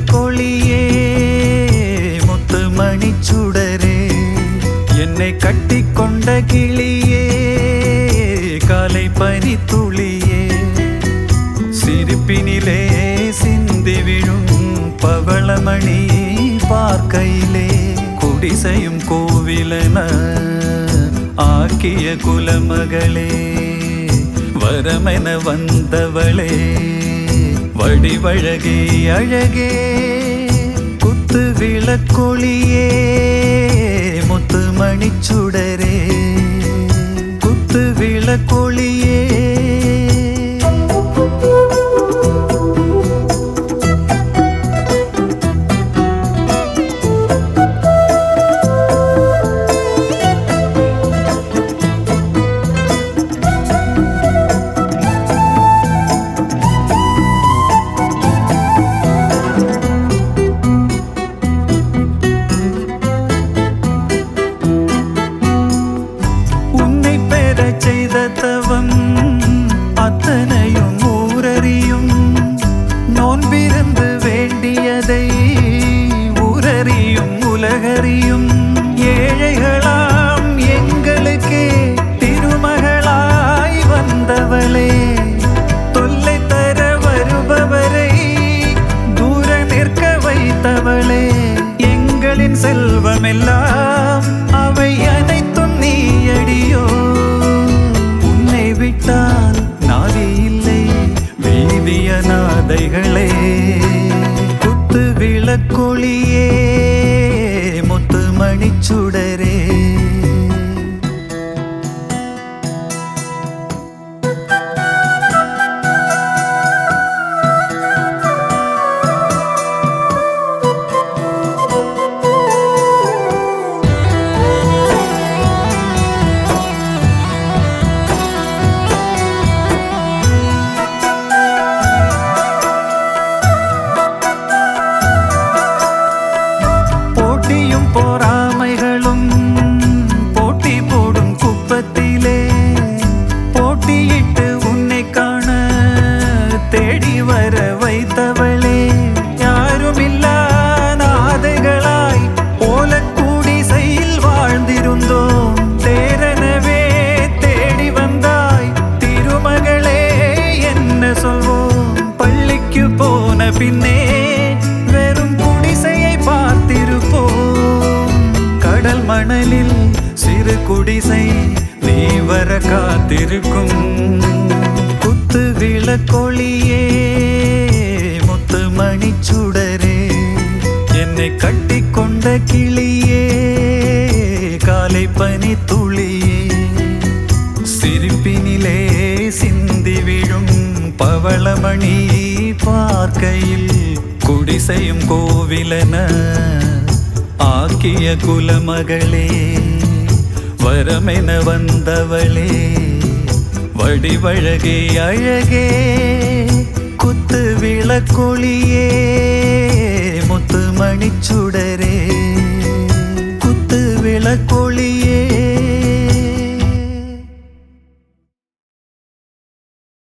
விளக்கொளியே முத்து மணிச்சுடரே என்னை கட்டிக்கொண்ட கிளியே காலை பனி துளியே சிரிப்பினிலே சிந்தி விழும் பவளமணி பார்க்கையிலே குடிசையும் கோவிலன ஆக்கிய குலமகளே வரமென வந்தவளே வடிவழகே அழகே குத்து விளக்கொளியே முத்து மணிச்சுடரே குத்து விளக்கொளியே உன்னை பெறச் செய்த தவம் அத்தனையும் ஊரறியும் நோன்பிருந்து வேண்டியதை ஊரறியும் உலகறியும் ஏழைகளாம் எங்களுக்கே திருமகளாய் வந்தவளே தொல்லை தர வருபவரை தூர நிற்க வைத்தவளே எங்களின் செல்வமெல்லாம் அவை அனைத்தும் நீயடியோ உன்னை விட்டால் நாதி இல்லை வீதிய நாதைகளே குத்து விளக்கொளியே முத்து மணிச்சுடரே போட்டியும் போராமைகளும் போட்டி போடும் குப்பத்திலே போட்டியிட்டு உன்னை காண தேடி வர வைத்தவளே யாருமில்லா நாதைகளாய் ஓலக்கூடி செயல் வாழ்ந்திருந்தோம் தேரனவே தேடி வந்தாய் திருமகளே என்ன சொல்வோம் பள்ளிக்கு போன பின்னே வெறும் குடிசையை பார்த்திருப்போம் கடல் மணலில் சிறு குடிசை நீ வர காத்திருக்கும் குத்து விளக்கொளியே முத்து மணிச்சுடரே என்னை கட்டிக்கொண்ட கிளியே காலை பனி துளியே சிரிப்பினிலே சிந்தி விழும் பவளமணி பார்க்கையில் குடிசையும் கோவிலன ஆக்கிய குலமகளே வரமென வந்தவளே வடிவழகே அழகே குத்து விளக்கொளியே முத்து மணிச்சுடரே